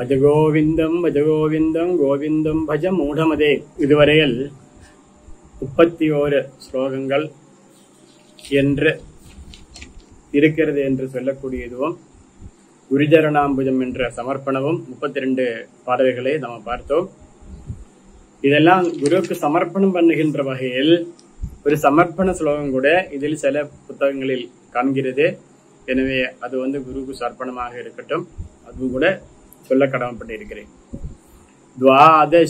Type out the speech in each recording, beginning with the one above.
பஜ கோவிந்தம் பஜ கோவிந்தம் கோவிந்தம் பஜ மூடமதே இதுவரையில் முப்பத்தி ஓரு ஸ்லோகங்கள் என்று இருக்கிறது என்று சொல்லக்கூடியதும் குருஜரணாம்புஜம் என்ற சமர்ப்பணமும் முப்பத்தி ரெண்டு பாடல்களை நம்ம பார்த்தோம் இதெல்லாம் குருவுக்கு சமர்ப்பணம் பண்ணுகின்ற வகையில் ஒரு சமர்ப்பண ஸ்லோகம் கூட இதில் சில புத்தகங்களில் காண்கிறது எனவே அது வந்து குருவுக்கு சர்ப்பணமாக இருக்கட்டும் அதுவும் கூட சொல்ல கடமைப்பட்டிருக்கிறேன் द्वादश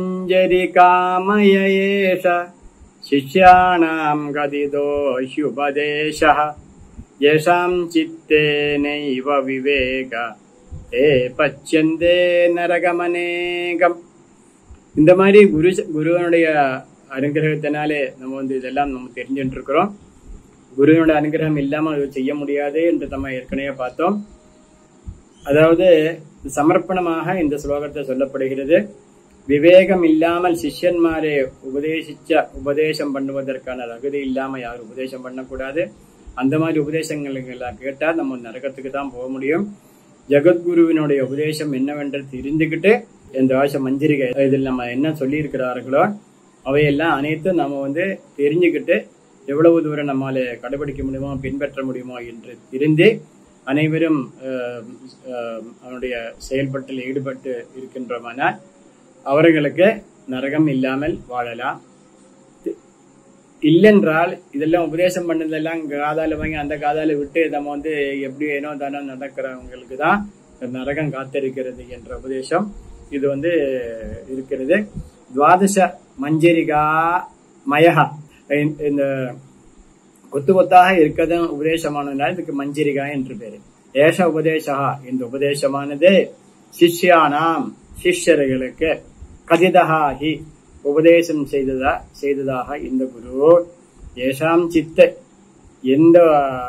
पञ्जरिकामयेष शिष्याणाम् कथितो ह्युपदेशः येषाम् चित्ते नैव विवेक ते பச்சந்தே நரகமநேகம் இந்த மாதிரி குரு குருவனுடைய அனுகிரகத்தினாலே நம்ம வந்து இதெல்லாம் நம்ம தெரிஞ்சுட்டு இருக்கிறோம் குருவனுடைய அனுகிரகம் இல்லாம இது செய்ய முடியாது என்று நம்ம ஏற்கனவே பார்த்தோம் அதாவது சமர்ப்பணமாக இந்த ஸ்லோகத்தை சொல்லப்படுகிறது விவேகம் இல்லாமல் சிஷ்யன்மாரை உபதேசிச்ச உபதேசம் பண்ணுவதற்கான தகுதி இல்லாம யாரும் உபதேசம் பண்ணக்கூடாது அந்த மாதிரி உபதேசங்கள் எல்லாம் கேட்டால் நம்ம நரகத்துக்கு தான் போக முடியும் ஜெகத்குருவினுடைய உபதேசம் என்னவென்று தெரிந்துக்கிட்டு இந்த ஆசை மஞ்சரிகை இதில் நம்ம என்ன சொல்லி இருக்கிறார்களோ அவையெல்லாம் அனைத்தும் நம்ம வந்து தெரிஞ்சுக்கிட்டு எவ்வளவு தூரம் நம்மால கடைபிடிக்க முடியுமோ பின்பற்ற முடியுமோ என்று தெரிந்து அனைவரும் அவனுடைய செயல்பட்டில் ஈடுபட்டு இருக்கின்றோமானால் அவர்களுக்கு நரகம் இல்லாமல் வாழலாம் இல்லென்றால் இதெல்லாம் உபதேசம் பண்ணதெல்லாம் காதால வாங்கி அந்த காதால விட்டு நம்ம வந்து எப்படி ஏனோ தானோ நடக்கிறவங்களுக்கு தான் நரகம் காத்திருக்கிறது என்ற உபதேசம் இது வந்து இருக்கிறது துவாதச மஞ்சரிகா மயகா இந்த கொத்து கொத்தாக இருக்கதான் உபதேசமானதுனால இதுக்கு மஞ்சரிகா என்று பேரு ஏஷ உபதேசா இந்த உபதேசமானது சிஷ்யானாம் சிஷ்யர்களுக்கு கதிதகாகி உபதேசம் செய்ததா செய்ததாக இந்த குரு ஏஷாம் சித்த எந்த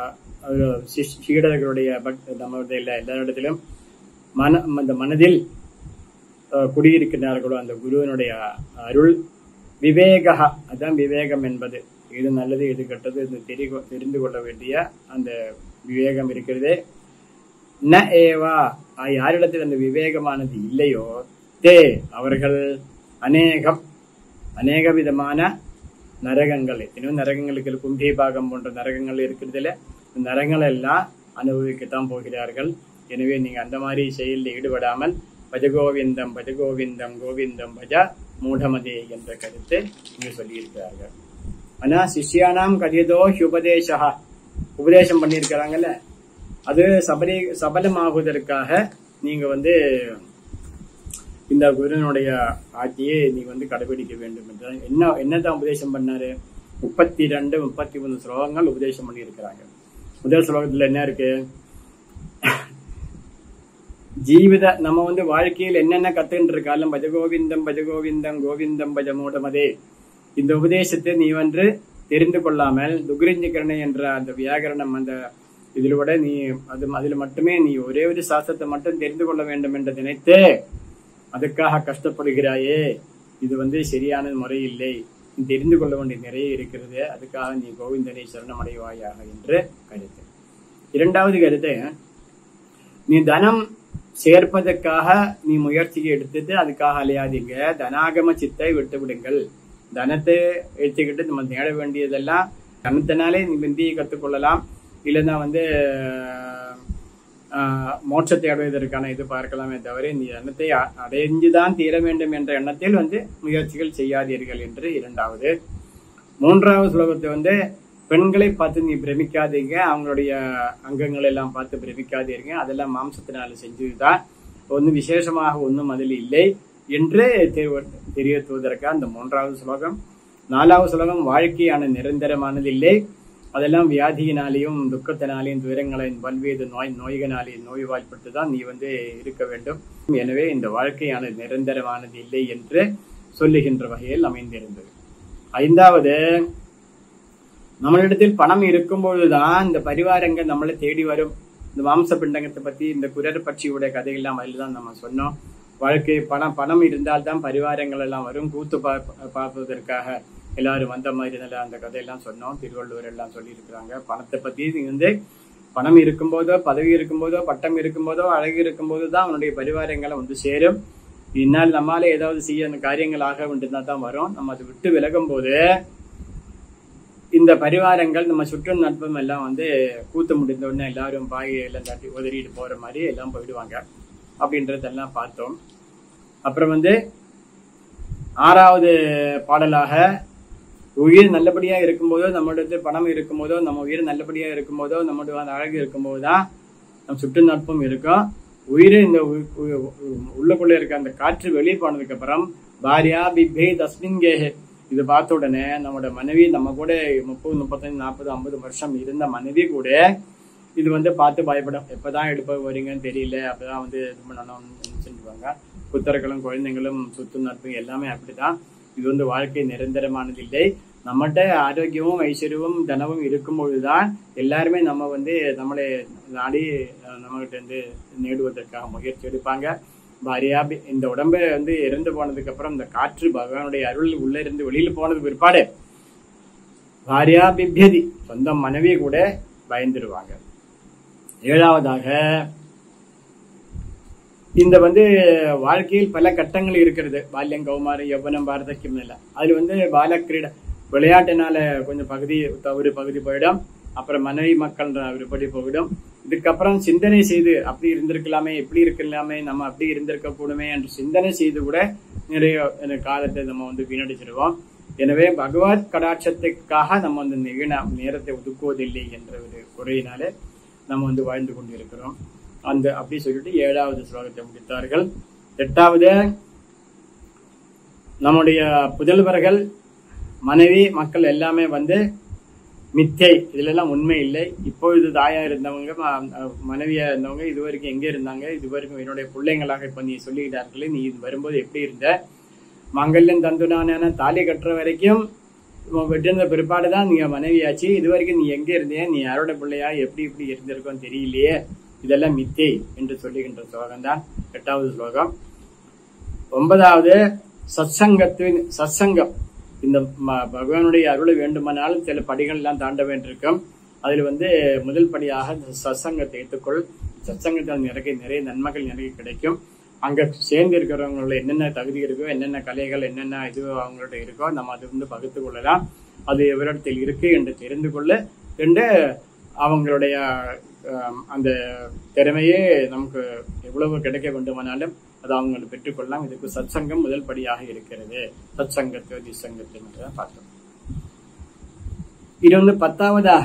சீடர்களுடைய நம்மளுடைய எல்லா இடத்திலும் மன அந்த மனதில் குடியிருக்கிறார்களோ அந்த குருவினுடைய அருள் விவேகா அதான் விவேகம் என்பது இது நல்லது இது கெட்டது இது தெரி தெரிந்து கொள்ள வேண்டிய அந்த விவேகம் இருக்கிறதே ந ஏவா யாரிடத்தில் அந்த விவேகமானது இல்லையோ தே அவர்கள் அநேகம் அநேக விதமான நரகங்கள் எத்தனையோ நரகங்களுக்கு கும்பி பாகம் போன்ற நரகங்கள் இருக்கிறதுல நரகங்கள் எல்லாம் அனுபவிக்கத்தான் போகிறார்கள் எனவே நீங்க அந்த மாதிரி செயலில் ஈடுபடாமல் பஜகோவிந்தம் பஜகோவிந்தம் கோவிந்தம் பஜ மூடமதே என்ற கருத்து இங்கு சொல்லியிருக்கிறார்கள் ஆனா சிஷ்யானாம் கதியதோ உபதேசா உபதேசம் பண்ணியிருக்கிறாங்கல்ல அது சபரி சபலமாகுவதற்காக நீங்க வந்து இந்த குருனுடைய ஆட்சியை நீங்க வந்து கடைபிடிக்க வேண்டும் என்று என்ன என்னதான் உபதேசம் பண்ணாரு முப்பத்தி ரெண்டு முப்பத்தி மூணு ஸ்லோகங்கள் உபதேசம் பண்ணியிருக்கிறாங்க முதல் ஸ்லோகத்துல என்ன இருக்கு ஜீவித நம்ம வந்து வாழ்க்கையில் என்னென்ன கத்துட்டு இருக்காலும் பஜகோவிந்தம் பஜகோவிந்தம் கோவிந்தம் பஜமூடமதே இந்த உபதேசத்தை நீ வந்து தெரிந்து கொள்ளாமல் துக்ரிஞ்சிகரணை என்ற அந்த வியாகரணம் அந்த இதில் விட நீ அது அதில் மட்டுமே நீ ஒரே ஒரு சாஸ்திரத்தை மட்டும் தெரிந்து கொள்ள வேண்டும் என்று நினைத்து அதுக்காக கஷ்டப்படுகிறாயே இது வந்து சரியான முறை இல்லை நீ தெரிந்து கொள்ள வேண்டிய நிறைய இருக்கிறது அதுக்காக நீ கோவிந்தனை சரணமடைவாயாக என்று கருத்து இரண்டாவது கருத்து நீ தனம் சேர்ப்பதற்காக நீ முயற்சிக்கு எடுத்துட்டு அதுக்காக அலையாதீங்க தனாகம சித்தை விட்டு விடுங்கள் தனத்தை எடுத்துக்கிட்டு நம்ம தேட வேண்டியதெல்லாம் தனத்தினாலே நீ விந்தியை கற்றுக்கொள்ளலாம் இல்லைன்னா வந்து மோட்சத்தை அடைவதற்கான இது பார்க்கலாமே தவிர நீ எண்ணத்தை அடைஞ்சுதான் தீர வேண்டும் என்ற எண்ணத்தில் வந்து முயற்சிகள் செய்யாதீர்கள் என்று இரண்டாவது மூன்றாவது ஸ்லோகத்தை வந்து பெண்களை பார்த்து நீ பிரமிக்காதீங்க அவங்களுடைய அங்கங்கள் எல்லாம் பார்த்து பிரமிக்காதீங்க அதெல்லாம் மாம்சத்தினால செஞ்சதுதான் ஒன்றும் விசேஷமாக ஒன்றும் அதில் இல்லை என்று தெரியத்துவதற்காக அந்த மூன்றாவது ஸ்லோகம் நாலாவது ஸ்லோகம் வாழ்க்கையான நிரந்தரமானது இல்லை அதெல்லாம் வியாதியினாலேயும் துக்கத்தினாலேயும் துயரங்களின் பல்வேறு நோய் நோய்களாலே நோய் வாய்ப்பட்டு தான் நீ வந்து இருக்க வேண்டும் எனவே இந்த வாழ்க்கையானது நிரந்தரமானது இல்லை என்று சொல்லுகின்ற வகையில் அமைந்திருந்தது ஐந்தாவது நம்மளிடத்தில் பணம் இருக்கும்பொழுதுதான் இந்த பரிவாரங்கள் நம்மளை தேடி வரும் இந்த மாம்ச பிண்டங்கத்தை பத்தி இந்த குரர் பட்சியுடைய கதையெல்லாம் அதில் தான் நம்ம சொன்னோம் வாழ்க்கை பணம் பணம் இருந்தால்தான் பரிவாரங்கள் எல்லாம் வரும் கூத்து பார்ப்பதற்காக எல்லாரும் வந்த மாதிரி நல்ல அந்த கதையெல்லாம் சொன்னோம் திருவள்ளுவர் எல்லாம் சொல்லியிருக்கிறாங்க பணத்தை பத்தி நீ வந்து பணம் இருக்கும்போதோ பதவி இருக்கும்போதோ பட்டம் இருக்கும்போதோ அழகு இருக்கும்போது தான் அவனுடைய பரிவாரங்களை வந்து சேரும் இன்னால் நம்மால ஏதாவது செய்ய அந்த காரியங்கள் ஆக வேண்டியதா தான் வரும் நம்ம அதை விட்டு விலகும் போது இந்த பரிவாரங்கள் நம்ம சுற்றும் நட்பம் எல்லாம் வந்து கூத்து முடிந்த உடனே எல்லாரும் பாய் எல்லாம் தட்டி உதறிட்டு போற மாதிரி எல்லாம் போயிடுவாங்க அப்படின்றதெல்லாம் பார்த்தோம் அப்புறம் வந்து ஆறாவது பாடலாக உயிர் நல்லபடியா இருக்கும்போதோ நம்மளோட பணம் இருக்கும்போதோ நம்ம உயிர் நல்லபடியா இருக்கும்போதோ நம்மளோட அந்த அழகு இருக்கும்போது தான் நம் சுற்று நட்பும் இருக்கும் உயிர் இந்த உ- உ- உ- உள்ளுக்குள்ள இருக்க அந்த காற்று வெளியே போனதுக்கு அப்புறம் பாரியா பிபே தஸ்மின் கேஹே இது பார்த்த உடனே நம்மளோட மனைவி நம்ம கூட முப்பது முப்பத்தஞ்சு நாற்பது ஐம்பது வருஷம் இருந்த மனைவி கூட இது வந்து பார்த்து பயப்படும் எப்பதான் எடுப்ப வரீங்கன்னு தெரியல அப்பதான் வந்து இது பண்ணணும்னு நினைச்சுருவாங்க புத்தர்களும் குழந்தைங்களும் சுத்து நட்பு எல்லாமே அப்படிதான் இது வந்து வாழ்க்கை நிரந்தரமானது இல்லை நம்மகிட்ட ஆரோக்கியமும் ஐஸ்வர்யமும் தனமும் இருக்கும் பொழுதுதான் எல்லாருமே நம்ம வந்து நம்மளை நாடி நம்மகிட்ட இருந்து நேடுவதற்காக முயற்சி எடுப்பாங்க பாரியா பி- இந்த உடம்பு வந்து இறந்து போனதுக்கு அப்புறம் இந்த காற்று பகவானுடைய அருள் உள்ள இருந்து வெளியில போனது பிற்பாடு பாரியா பிப்யதி சொந்த மனைவி கூட பயந்துருவாங்க ஏழாவதாக இந்த வந்து வாழ்க்கையில் பல கட்டங்கள் இருக்கிறது பால்யம் கௌமாரம் யௌவனம் பாரதக்கியம் எல்லாம் அதுல வந்து பாலக்கிரீட விளையாட்டினால கொஞ்சம் பகுதி ஒரு பகுதி போயிடும் அப்புறம் மனைவி மக்கள் ஒரு படி போயிடும் இதுக்கப்புறம் சிந்தனை செய்து அப்படி இருந்திருக்கலாமே இப்படி இருக்கலாமே நம்ம அப்படி இருந்திருக்க கூடுமே என்று சிந்தனை செய்து கூட நிறைய அந்த காலத்தை நம்ம வந்து வீணடிச்சிருவோம் எனவே பகவத் கடாட்சத்துக்காக நம்ம வந்து வீணா நேரத்தை ஒதுக்குவதில்லை என்ற ஒரு குறையினாலே நம்ம வந்து வாழ்ந்து கொண்டிருக்கிறோம் அந்த அப்படி சொல்லிட்டு ஏழாவது ஸ்லோகத்தை முடித்தார்கள் எட்டாவது நம்முடைய புதல்வர்கள் மனைவி மக்கள் எல்லாமே வந்து மித்தை இதுல எல்லாம் உண்மை இல்லை இப்பொழுது தாயா இருந்தவங்க ம- மனைவியா இருந்தவங்க இது வரைக்கும் எங்க இருந்தாங்க இது வரைக்கும் என்னுடைய பிள்ளைங்களாக இப்ப நீ சொல்லிக்கிட்டார்களே நீ இது வரும்போது எப்படி இருந்த மங்கல்யம் தந்துனான தாலி கட்டுற வரைக்கும் உன் வெட்டிருந்த பிற்பாடுதான் நீங்க மனைவியாச்சு இது வரைக்கும் நீ எங்க இருந்திய நீ யாரோட பிள்ளையா எப்படி இப்படி இருந்திருக்கோன்னு தெரியலையே இதெல்லாம் மித்தை என்று சொல்லுகின்ற ஸ்லோகம் தான் எட்டாவது ஸ்லோகம் ஒன்பதாவது சத்சங்கத்தின் சத்சங்கம் இந்த ம- பகவானுடைய அருளை வேண்டுமானாலும் சில படிகள் எல்லாம் தாண்ட வேண்டியிருக்கும் அதில் வந்து முதல் படியாக இந்த சத்சங்கத்தை ஏற்றுக்கொள் சத்சங்கத்தால் நிறைய நிறைய நன்மைகள் நிறைய கிடைக்கும் அங்க சேர்ந்து இருக்கிறவங்களோட என்னென்ன தகுதி இருக்கோ என்னென்ன கலைகள் என்னென்ன இது அவங்கள்ட்ட இருக்கோ நம்ம அது வந்து பகுத்து கொள்ளலாம் அது எவரிடத்தில் இருக்கு என்று தெரிந்து கொள்ள ரெண்டு அவங்களுடைய ஆம், அந்த திறமையே நமக்கு எவ்வளவு கிடைக்க வேண்டுமானாலும் அது அவங்க பெற்றுக்கொள்ளலாம் இதுக்கு சத்சங்கம் முதல் படியாக இருக்கிறது சத்சங்கத்து திசங்கத்து என்றுதான் பார்த்தோம் இது வந்து பத்தாவதாக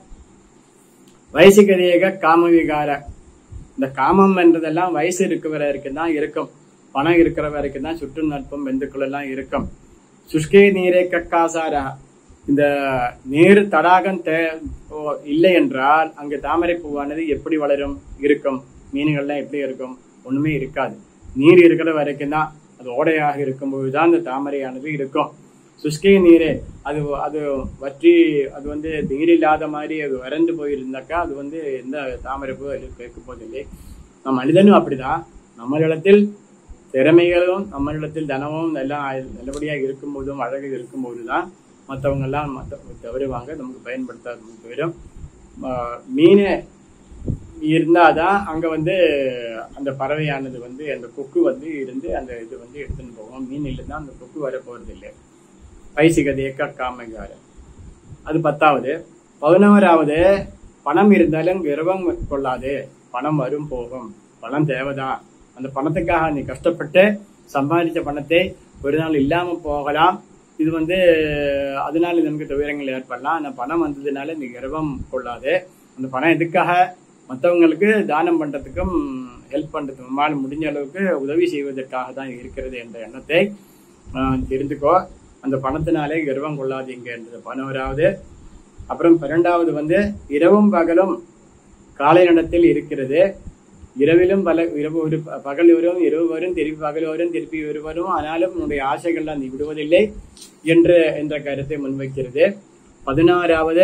வைசிகதேக காமவிகார இந்த காமம் என்றதெல்லாம் வயசு இருக்கிற வரைக்கும் தான் இருக்கும் பணம் இருக்கிற வரைக்கும் தான் சுற்று நட்பும் பந்துக்கள் எல்லாம் இருக்கும் சுஷ்கே நீரே கக்காசாரா இந்த நீர் தடாகம் தே- ஓ, இல்லை என்றால் அங்கு தாமரை பூவானது எப்படி வளரும் இருக்கும் மீன்கள்லாம் எப்படி இருக்கும் ஒண்ணுமே இருக்காது நீர் இருக்கிற வரைக்கும் தான் அது ஓடையாக இருக்கும்போது தான் அந்த தாமரையானது இருக்கும் சுஷ்கே நீரே அது அது வற்றி அது வந்து நீர் இல்லாத மாதிரி அது வறண்டு போயிருந்தாக்கா அது வந்து எந்த தாமரை பூ அதில் கேட்க போவதில்லை நம் மனிதனும் அப்படிதான் நம்மளிடத்தில் திறமைகளும் நம்மளிடத்தில் தனமும் எல்லாம் நல்லபடியாக இருக்கும்போதும் அழகு இருக்கும்போது தான் மற்றவங்க எல்லாம் மற்ற தவறுவாங்க நமக்கு பயன்படுத்தாத போயிடும் மீன் இருந்தாதான் அங்க வந்து அந்த பறவையானது வந்து அந்த கொக்கு வந்து இருந்து அந்த இது வந்து எடுத்துன்னு போகும் மீன் இல்லைன்னா அந்த கொக்கு வர போறது இல்லை பைசிகதேக்க காமகாரம் அது பத்தாவது பதினோராவது பணம் இருந்தாலும் கர்வம் கொள்ளாது பணம் வரும் போகும் பணம் தேவைதான் அந்த பணத்துக்காக நீ கஷ்டப்பட்டு சம்பாதிச்ச பணத்தை ஒரு நாள் இல்லாம போகலாம் இது வந்து அதனால நமக்கு துயரங்கள் ஏற்படலாம் ஆனா பணம் வந்ததுனால நீ கர்வம் கொள்ளாது அந்த பணம் எதுக்காக மற்றவங்களுக்கு தானம் பண்றதுக்கும் ஹெல்ப் பண்றதுக்கும் நம்மால் முடிஞ்ச அளவுக்கு உதவி செய்வதற்காக தான் இருக்கிறது என்ற எண்ணத்தை ஆஹ், தெரிந்துக்கோ அந்த பணத்தினாலே கர்வம் கொள்ளாதீங்க என்றது பதினோராவது அப்புறம் பன்னெண்டாவது வந்து இரவும் பகலும் காலை நடத்தில் இருக்கிறது இரவிலும் பல இரவு ஒரு ப- பகல் வரும் இரவு வரும் திருப்பி பகல் வரும் திருப்பி ஒரு வரும் ஆனாலும் உன்னுடைய ஆசைகள்லாம் நீ விடுவதில்லை என்று என்ற கருத்தை முன்வைக்கிறது பதினாறாவது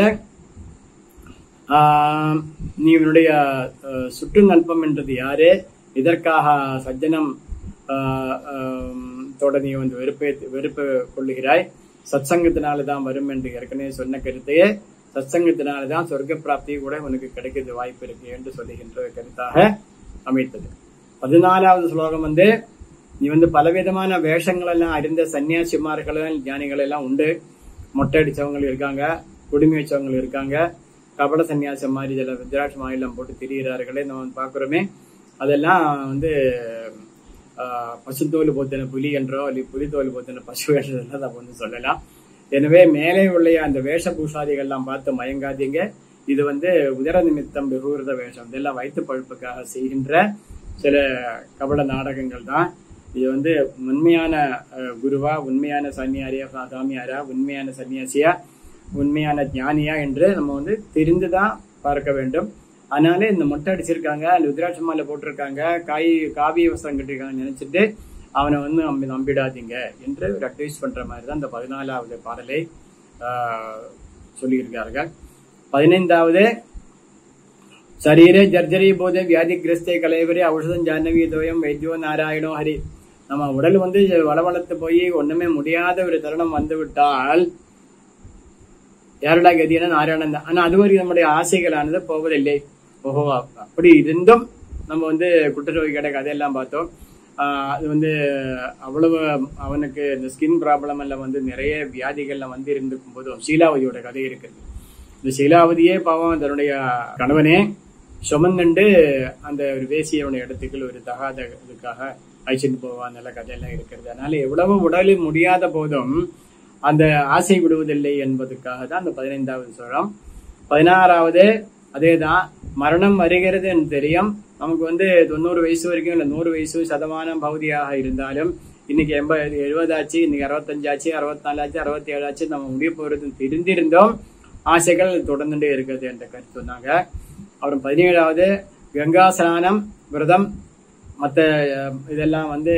ஆஹ், நீ உன்னுடைய அஹ், சுற்று நல்பம் என்றது யாரு இதற்காக சஜ்ஜனம் ஆஹ், ஆம், தோட நீ வந்து வெறுப்பை வெறுப்பு கொள்ளுகிறாய் சத்சங்கத்தினால தான் வரும் என்று ஏற்கனவே சொன்ன கருத்தையே சத்சங்கத்தினாலதான் சொர்க்க பிராப்தி கூட உனக்கு கிடைக்கிறது வாய்ப்பு இருக்கு என்று சொல்லுகின்ற கருத்தாக அமைத்தது பதினாலாவது ஸ்லோகம் வந்து நீ வந்து பலவிதமான வேஷங்கள் எல்லாம் அறிந்த சன்னியாசிமார்கள் ஞானிகள் எல்லாம் உண்டு மொட்டை அடிச்சவங்க இருக்காங்க குடுமி வச்சவங்க இருக்காங்க கபட சன்னியாசம் மாதிரி இதில் ருத்ராட்ச மாநிலம் போட்டு திரிகிறார்களே நம்ம வந்து பார்க்குறோமே அதெல்லாம் வந்து ஆஹ், பசுத்தோல் போத்தின புலி என்றோ இல்லை புலித்தோல் போத்தின பசு வேஷம் நம்ம வந்து சொல்லலாம் எனவே மேலே உள்ள அந்த வேஷபூஷாதிகள்லாம் பார்த்து மயங்காதீங்க இது வந்து உதர நிமித்தம் விகுருத வேஷம் இதெல்லாம் வயிற்று பழுப்புக்காக செய்கின்ற சில கபட நாடகங்கள் தான் இது வந்து உண்மையான அஹ், குருவா உண்மையான சன்னியாரியா சா- சாமியாரா உண்மையான சன்னியாசியா உண்மையான ஞானியா என்று நம்ம வந்து தெரிந்துதான் பார்க்க வேண்டும் அதனால இந்த மொட்டை அடிச்சிருக்காங்க அந்த ருத்ராட்ச மாலை போட்டிருக்காங்க காய் காவிய வஸ்திரம் கட்டிருக்காங்க நினைச்சிட்டு அவனை வந்து நம்பி நம்பிடாதீங்க என்று ஒரு அட்வைஸ் பண்ற மாதிரி தான் இந்த பதினாலாவது பாடலை ஆஹ், சொல்லியிருக்கார்கள் பதினைந்தாவது ശരീരെ ജർജരീഭൂത வியாதிகிரஸ்தே கலைவரே ஔஷதம் ஜானவி தோயம் வைத்தியோ நாராயணோ ஹரி நம்ம உடல் வந்து வளவளத்து போய் ஒண்ணுமே முடியாத ஒரு தருணம் வந்து விட்டால் யாருடா கதியான நாராயணன் தான் ஆனா அதுவரை நம்முடைய ஆசைகளானது போவதில்லை ஓஹோ அப்படி இருந்தும் நம்ம வந்து குற்றநோய்கட கதையெல்லாம் பார்த்தோம் ஆஹ் அது வந்து அவ்வளவு அவனுக்கு இந்த ஸ்கின் ப்ராப்ளம் எல்லாம் வந்து நிறைய வியாதிகள்லாம் வந்து இருந்திருக்கும் போதும் சீலாவதியோட கதை இருக்குது இந்த சீலாவதியே பாவம் தன்னுடைய கணவனே சுமந்துண்டு அந்த ஒரு வேசியவனுடைய இடத்துக்கு ஒரு தகாத இதுக்காக அழைச்சிட்டு போவான் நல்ல கதையெல்லாம் இருக்கிறது அதனால எவ்வளவு உடலில் முடியாத போதும் அந்த ஆசை விடுவதில்லை என்பதற்காக தான் அந்த பதினைந்தாவது சொல்றோம் பதினாறாவது அதேதான் மரணம் வருகிறது என்று தெரியும் நமக்கு வந்து தொண்ணூறு வயசு வரைக்கும் இல்ல நூறு வயசு சதமானம் பகுதியாக இருந்தாலும் இன்னைக்கு எண்பது எழுபதாச்சு இன்னைக்கு அறுபத்தஞ்சாச்சு அறுபத்தி நாலாச்சு அறுபத்தி ஏழாச்சு நம்ம முடிய போறது தெரிந்திருந்தோம் ஆசைகள் தொடர்ந்துட்டே இருக்குது என்ற கருத்து சொன்னாங்க அப்புறம் பதினேழாவது கங்கா ஸ்நானம் விரதம் மற்ற இதெல்லாம் வந்து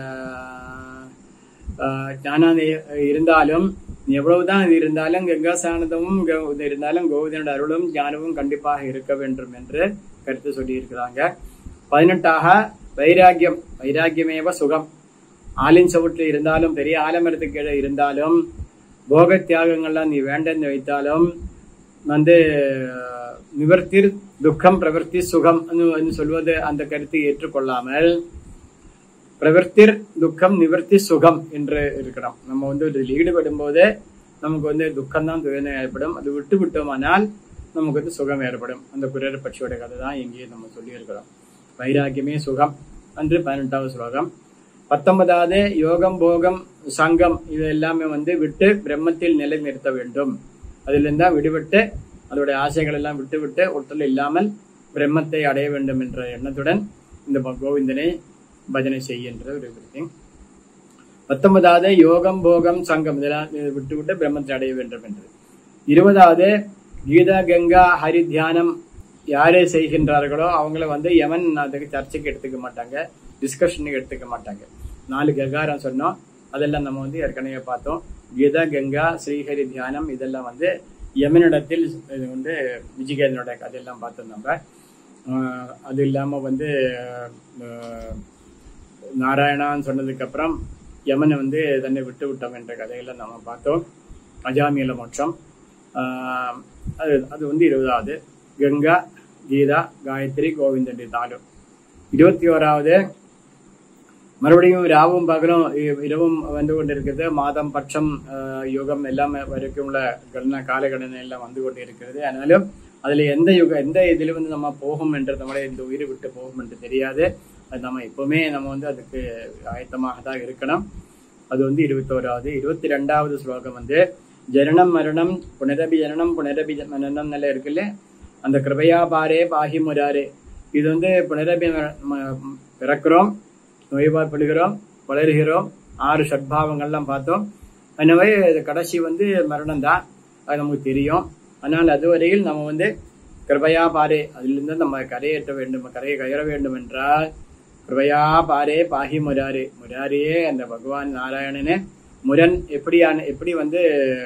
ஆஹ், ஞானம் இருந்தாலும் எவ்வளவுதான் இது இருந்தாலும் கங்கா ஸ்நானமும் கோ- இது இருந்தாலும் கோவிந்தனோட அருளும் ஞானமும் கண்டிப்பாக இருக்க வேண்டும் என்று கருத்து சொல்லியிருக்கிறாங்க பதினெட்டாக வைராக்கியம் வைராக்கியமேவ சுகம் ஆலின் சவுட்டில் இருந்தாலும் பெரிய ஆலமரத்துக்கு கீழே இருந்தாலும் போக தியாகங்கள்லாம் நீ வேண்டன்னு வைத்தாலும் வந்து நிவர்த்திர் துக்கம் பிரவர்த்தி சுகம் என்று சொல்வது அந்த கருத்தை ஏற்றுக்கொள்ளாமல் பிரவர்த்திர் துக்கம் நிவர்த்தி சுகம் என்று இருக்கிறோம் நம்ம வந்து இதில் ஈடுபடும் போது நமக்கு வந்து துக்கம் தான் துயரம் ஏற்படும் அது விட்டு விட்டோமானால் நமக்கு வந்து சுகம் ஏற்படும் அந்த குரர் பட்சியோட கதை தான் இங்கே நம்ம சொல்லியிருக்கிறோம் வைராக்கியமே சுகம் என்று பதினெட்டாவது ஸ்லோகம் பத்தொன்பதாவது யோகம் போகம் சங்கம் இது எல்லாமே வந்து விட்டு பிரம்மத்தில் நிலை நிறுத்த வேண்டும் அதிலிருந்து தான் விடுபட்டு அதோடைய ஆசைகள் எல்லாம் விட்டு விட்டு ஒட்டல் இல்லாமல் பிரம்மத்தை அடைய வேண்டும் என்ற எண்ணத்துடன் இந்த ப- கோவிந்தனை பஜனை செய்கின்ற ஒரு விஷயம் பத்தொன்பதாவது யோகம் போகம் சங்கம் இதெல்லாம் விட்டு விட்டு பிரம்மத்தை அடைய வேண்டும் என்று இருபதாவது கீதா கங்கா ஹரி தியானம் யாரே செய்கின்றார்களோ அவங்கள வந்து எவன் அதுக்கு சர்ச்சைக்கு எடுத்துக்க மாட்டாங்க டிஸ்கஷனுக்கு எடுத்துக்க மாட்டாங்க நாலு ககாரம் சொன்னோம் அதெல்லாம் நம்ம வந்து ஏற்கனவே பார்த்தோம் கீதா கங்கா ஸ்ரீஹரி தியானம் இதெல்லாம் வந்து யமனிடத்தில் இது வந்து விஜயகேதனோட கதையெல்லாம் பார்த்தோம் நம்ம ஆஹ் அது இல்லாம வந்து ஆஹ் நாராயணான்னு சொன்னதுக்கு அப்புறம் யமனை வந்து தன்னை விட்டு விட்டோம் என்ற கதையெல்லாம் நம்ம பார்த்தோம் அஜாமியல மோட்சம் ஆஹ் அது அது வந்து இருபதாவது கங்கா கீதா காயத்ரி கோவிந்தன் தாலு இருபத்தி ஓராவது மறுபடியும் ராவும் பகலும் இ- இரவும் வந்து கொண்டிருக்கிறது மாதம் பட்சம் ஆஹ் யுகம் எல்லாமே வரைக்கும் உள்ள கணன காலகணனை எல்லாம் வந்து கொண்டு இருக்கிறது ஆனாலும் அதுல எந்த யுகம் எந்த இதுல வந்து நம்ம போகும் என்று நம்மளை இந்த உயிர் விட்டு போகும் என்று தெரியாது அது நம்ம எப்பவுமே நம்ம வந்து அதுக்கு ஆயத்தமாக தான் இருக்கணும் அது வந்து இருபத்தோராவது இருபத்தி ரெண்டாவது ஸ்லோகம் வந்து ஜனனம் மரணம் புனரபி ஜனனம் புனரபி ஜ- மரணம் நிலை இருக்குல்ல அந்த கிருபையா பாரே பாகி முராரே இது வந்து புனரபி ம- ம- பிறக்கிறோம் நோய்வாய்ப்படுகிறோம் வளருகிறோம் ஆறு சட்பாவங்கள்லாம் பார்த்தோம் எனவே இது கடைசி வந்து மரணம் தான் அது நமக்கு தெரியும் ஆனால் அதுவரையில் நம்ம வந்து கிருபையா பாரே அதிலிருந்து நம்ம கரையேற்ற வேண்டும் கரையை கயற வேண்டும் என்றால் கிருபையா பாரே பாகி முராரே முராரியே அந்த பகவான் நாராயணனே முரண் எப்படியான எப்படி வந்து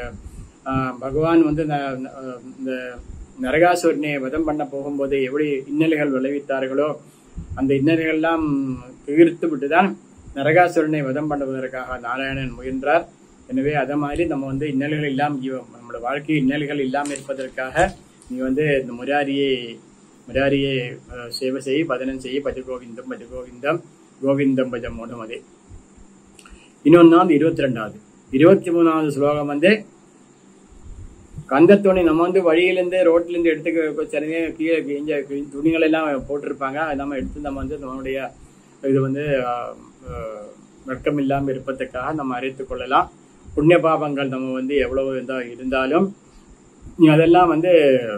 ஆஹ், பகவான் வந்து ந- ந- இந்த நரகாசுரனை வதம் பண்ண போகும்போது எப்படி இன்னல்கள் விளைவித்தார்களோ அந்த இன்னல்கள்லாம் தீர்த்து விட்டுதான் நரகாசுரனை வதம் பண்ணுவதற்காக நாராயணன் முயன்றார் எனவே அதை மாதிரி நம்ம வந்து இன்னல்கள் இல்லாம ஜீவ- நம்மளோட வாழ்க்கை இன்னல்கள் இல்லாமல் இருப்பதற்காக நீ வந்து இந்த முராரியை முராரியை அஹ், சேவை செய் பதனம் செய் பஜ கோவிந்தம் பஜ கோவிந்தம் கோவிந்தம் பஜ மோடம் அதே இன்னொன்னாவது இருபத்தி ரெண்டாவது இருபத்தி மூணாவது ஸ்லோகம் வந்து கந்தத்துணி நம்ம வந்து வழியிலேருந்து ரோட்லேருந்து எடுத்து சரியாக கீழே கிழிஞ்ச கிழி- துணிகள் எல்லாம் போட்டிருப்பாங்க அது நம்ம எடுத்து நம்ம வந்து நம்மளுடைய இது வந்து ஆஹ், ஆஹ், வெட்கம் இல்லாமல் இருப்பதற்காக நம்ம அறித்துக் கொள்ளலாம் புண்ணிய பாபங்கள் நம்ம வந்து எவ்வளவு இதா இருந்தாலும் நீ அதெல்லாம் வந்து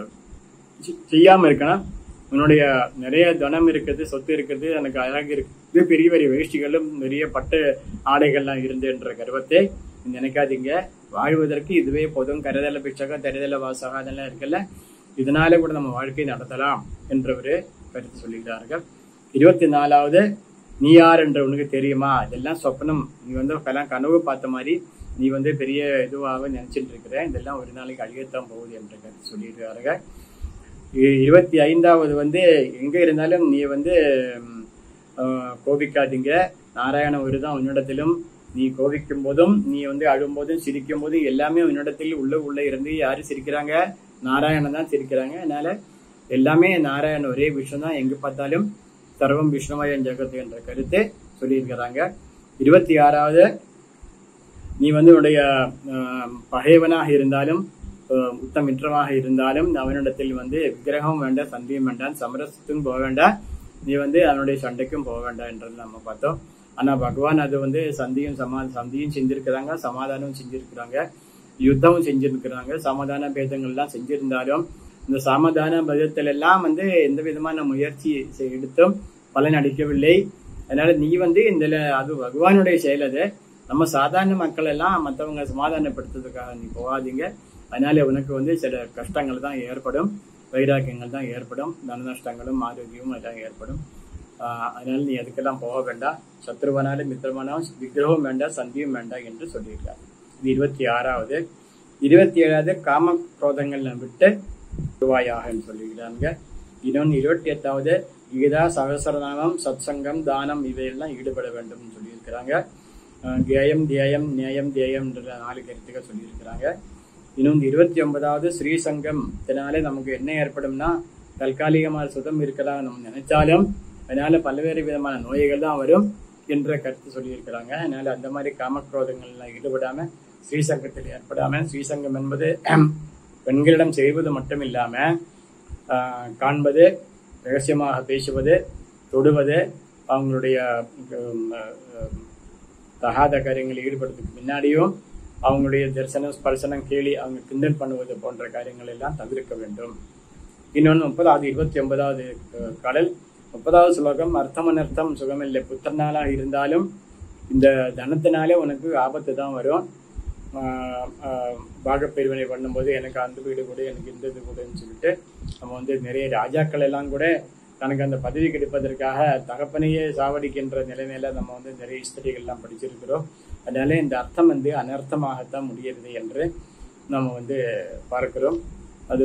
செ- செய்யாம இருக்கணும் உன்னுடைய நிறைய தனம் இருக்குது சொத்து இருக்குது எனக்கு அழகு இருக்குது பெரிய பெரிய வேஷ்டிகளும் நிறைய பட்டு ஆடைகள்லாம் இருந்து என்ற கர்வத்தை நினைக்காதீங்க வாழ்வதற்கு இதுவே போதும் கருதல பிச்சகம் தருதல வாசகம் அதெல்லாம் இருக்குல்ல இதனால கூட நம்ம வாழ்க்கை நடத்தலாம் என்ற ஒரு கருத்து சொல்லுகிறார்கள் இருபத்தி நாலாவது நீ யார் என்று உனக்கு தெரியுமா இதெல்லாம் சொப்பனம் நீ வந்து எல்லாம் கனவு பார்த்த மாதிரி நீ வந்து பெரிய இதுவாக நினைச்சிட்டு இருக்கிற இதெல்லாம் ஒரு நாளைக்கு அழியத்தான் போகுது என்ற கருத்து சொல்லியிருக்கார்கள் இ- இருபத்தி ஐந்தாவது வந்து எங்க இருந்தாலும் நீ வந்து ம், ஆஹ், கோபிக்காதீங்க நாராயண ஒரு தான் உன்னிடத்திலும் நீ கோபிக்கும் போதும் நீ வந்து அழும் போதும் சிரிக்கும் போதும் எல்லாமே உன்னிடத்தில் உள்ள உள்ள இருந்து யாரு சிரிக்கிறாங்க நாராயணன் தான் சிரிக்கிறாங்க அதனால எல்லாமே நாராயணன் ஒரே விஷயம் தான் எங்க பார்த்தாலும் சர்வம் விஷ்ணுமயன் ஜெகத் என்ற கருத்து சொல்லியிருக்கிறாங்க இருபத்தி ஆறாவது நீ வந்து உன்னுடைய ஆஹ், பகைவனாக இருந்தாலும் ஆஹ், உத்தமிற்றமாக இருந்தாலும் அவனிடத்தில் வந்து விக்கிரகம் வேண்டாம் சந்தியும் வேண்டாம் சமரசத்துக்கும் போக வேண்டாம் நீ வந்து அவனுடைய சண்டைக்கும் போக வேண்டாம் என்றது நம்ம பார்த்தோம் ஆனா பகவான் அது வந்து சந்தியும் சமா சந்தியும் செஞ்சிருக்கிறாங்க சமாதானமும் செஞ்சிருக்கிறாங்க யுத்தமும் செஞ்சிருக்கிறாங்க சமாதான பேதங்கள்லாம் செஞ்சிருந்தாலும் இந்த சமாதான பேதத்தில் எல்லாம் வந்து எந்த விதமான முயற்சி செ- எடுத்தும் பலன் அளிக்கவில்லை அதனால நீ வந்து இந்த அது பகவானுடைய செயல் அது நம்ம சாதாரண மக்கள் எல்லாம் மற்றவங்க சமாதானப்படுத்துறதுக்காக நீ போகாதீங்க அதனால உனக்கு வந்து சில கஷ்டங்கள் தான் ஏற்படும் வைராக்கியங்கள் தான் ஏற்படும் தன நஷ்டங்களும் ஆரோக்கியமும் எல்லாம் ஏற்படும் ஆஹ் அதனால நீ அதுக்கெல்லாம் போக வேண்டாம் சத்ருவனாலும் மித்திரமானாலும் விக்கிரகம் வேண்டாம் சந்தியும் வேண்டாம் என்று சொல்லியிருக்கார் இது இருபத்தி ஆறாவது இருபத்தி ஏழாவது காம குரோதங்களை விட்டு திருவாயாகன்னு சொல்லியிருக்காங்க இன்னொன்று இருபத்தி எட்டாவது கீதா சகசரநாமம் சத்சங்கம் தானம் இவையெல்லாம் ஈடுபட வேண்டும் சொல்லியிருக்கிறாங்க ஆஹ் கேயம் தியாயம் நியாயம் தியாயம் என்ற நாலு கருத்துக்கள் சொல்லியிருக்கிறாங்க இன்னொன்று இருபத்தி ஒன்பதாவது ஸ்ரீசங்கம் இதனாலே நமக்கு என்ன ஏற்படும்னா தற்காலிகமான சுகம் இருக்கலாம் நம்ம நினைச்சாலும் அதனால பல்வேறு விதமான நோய்கள் தான் வரும் என்ற கருத்து சொல்லியிருக்கிறாங்க அதனால அந்த மாதிரி காமக்ரோதங்கள்ல ஈடுபடாம ஸ்ரீசங்கத்தில் ஏற்படாம ஸ்ரீசங்கம் என்பது பெண்களிடம் செய்வது மட்டும் இல்லாம ஆஹ், காண்பது ரகசியமாக பேசுவது தொடுவது அவங்களுடைய உம், அஹ், தகாத காரியங்களில் ஈடுபடுறதுக்கு முன்னாடியும் அவங்களுடைய தரிசனம் ஸ்பர்சனம் கேலி அவங்க கிண்டல் பண்ணுவது போன்ற காரியங்கள் எல்லாம் தவிர்க்க வேண்டும் இன்னொன்று முப்பதாவது இருபத்தி ஒன்பதாவது அஹ், கடல் முப்பதாவது ஸ்லோகம் அர்த்தம் அனர்த்தம் சுகமில்லை புத்திரனாலாக இருந்தாலும் இந்த தனத்தினாலே உனக்கு ஆபத்து தான் வரும் ஆஹ், ஆஹ், பாகப்பிரிவினை பண்ணும்போது எனக்கு அந்த வீடு கூட எனக்கு இந்த இது கூடன்னு சொல்லிட்டு நம்ம வந்து நிறைய ராஜாக்கள் எல்லாம் கூட தனக்கு அந்த பதவி கிடைப்பதற்காக தகப்பனையே சாவடிக்கின்ற நிலைமையில நம்ம வந்து நிறைய ஸ்திரிகள்லாம் படிச்சிருக்கிறோம் அதனால இந்த அர்த்தம் வந்து அனர்த்தமாகத்தான் முடிகிறது என்று நம்ம வந்து பார்க்கிறோம் அது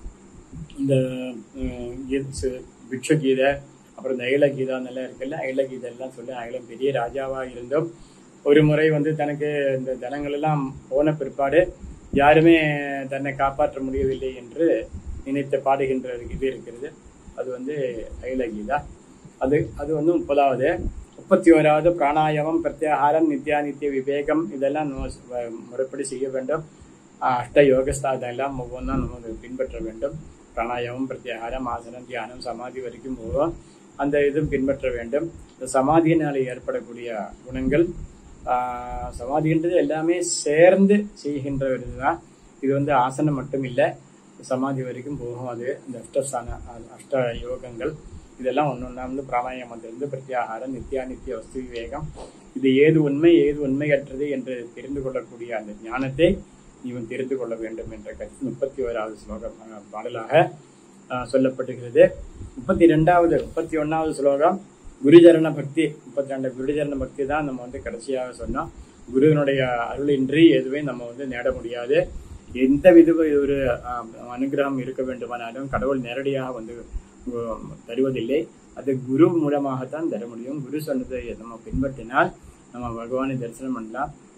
இந்த உம், கீத- சு- பிக்ஷகீதை அப்புறம் இந்த ஐலகீதான்னெல்லாம் இருக்குல்ல ஐலகீதை எல்லாம் சொல்லி அகிலம் பெரிய ராஜாவா இருந்தோம் ஒரு முறை வந்து தனக்கு இந்த தனங்கள் எல்லாம் போன பிற்பாடு யாருமே தன்னை காப்பாற்ற முடியவில்லை என்று நினைத்து பாடுகின்ற ஒரு இது இருக்கிறது அது வந்து ஐலகீதா அது அது வந்து முப்பதாவது முப்பத்தி ஓராவது பிராணாயாமம் பிரத்யாகாரம் நித்யானித்திய விவேகம் இதெல்லாம் நம்ம ச- முறைப்படி செய்ய வேண்டும் ஆஹ் அஷ்ட யோகஸ்தா இதெல்லாம் ஒவ்வொன்றா நம்ம பின்பற்ற வேண்டும் பிராணாயாமம் பிரத்யாகாரம் ஆசனம் தியானம் சமாதி வரைக்கும் போவோம் அந்த இதுவும் பின்பற்ற வேண்டும் இந்த சமாதியினால் ஏற்படக்கூடிய குணங்கள் ஆஹ் சமாதின்றது எல்லாமே சேர்ந்து செய்கின்ற ஒரு இதுதான் இது வந்து ஆசனம் மட்டும் இல்லை சமாதி வரைக்கும் போகும் அது அந்த அஷ்டஸ்தான அ- அஷ்ட யோகங்கள் இதெல்லாம் ஒன்று ஒன்றா வந்து பிராணாயாமத்திலிருந்து பிரத்யாகாரம் நித்யா நித்திய வஸ்து விவேகம் இது ஏது உண்மை ஏது உண்மையற்றது என்று தெரிந்து கொள்ளக்கூடிய அந்த ஞானத்தை இவன் தெரிந்து கொள்ள வேண்டும் என்ற கருத்து முப்பத்தி ஓராவது ஸ்லோகம் அஹ், பாடலாக அஹ், சொல்லப்பட்டிருக்கிறது முப்பத்தி ரெண்டாவது முப்பத்தி ஒன்னாவது ஸ்லோகம் குருஜரண பக்தி முப்பத்தி ரெண்டு குருஜரண பக்தி தான் நம்ம வந்து கடைசியாக சொன்னோம் குருவினுடைய அருளின்றி எதுவே நம்ம வந்து நேட முடியாது எந்த வித ஒரு ஆஹ், அனுகிரகம் இருக்க வேண்டுமானாலும் கடவுள் நேரடியாக வந்து உம், தருவதில்லை அது குரு மூலமாகத்தான் தர முடியும் குரு சொன்னதை நம்ம பின்பற்றினால் நம்ம பகவானை தரிசனம் பண்ணலாம்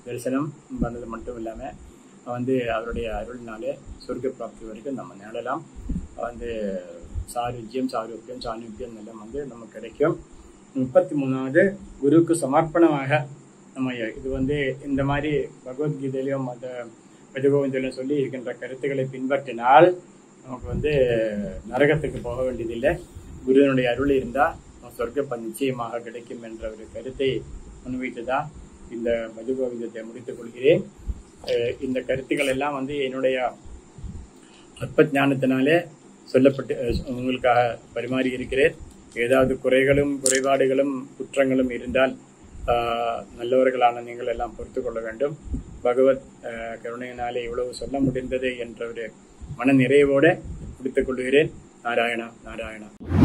தரிசனம் வந்தது மட்டும் இல்லாமல் வந்து அவருடைய அருள்னாலே சொர்க்க பிராப்தி வரைக்கும் நம்ம நேடலாம் வந்து சாருஜ்யம் சாரூக்கியம் சாணுக்கியம் எல்லாம் வந்து நமக்கு கிடைக்கும் முப்பத்தி மூணாவது குருவுக்கு சமர்ப்பணமாக நம்ம இது வந்து இந்த மாதிரி பகவத்கீதையிலும் அந்த பஜகோவிந்திலும் சொல்லி இருக்கின்ற கருத்துக்களை பின்பற்றினால் நமக்கு வந்து நரகத்துக்கு போக வேண்டியதில்லை குருவினுடைய அருள் இருந்தால் சொர்க்கப்ப நிச்சயமாக கிடைக்கும் என்ற ஒரு கருத்தை முன்வைத்து தான் இந்த பஜகோவிந்தத்தை முடித்துக் கொள்கிறேன் அஹ் இந்த கருத்துக்கள் எல்லாம் வந்து என்னுடைய அற்ப ஞானத்தினாலே சொல்லப்பட்டு அஹ் உங்களுக்காக பரிமாறி இருக்கிறேன் ஏதாவது குறைகளும் குறைபாடுகளும் குற்றங்களும் இருந்தால் ஆஹ் நல்லவர்களான நீங்கள் எல்லாம் பொறுத்து கொள்ள வேண்டும் பகவத் ஆஹ் கருணையினாலே இவ்வளவு சொல்ல முடிந்தது என்ற ஒரு மன நிறைவோட முடித்துக் கொள்கிறேன் நாராயணா நாராயணா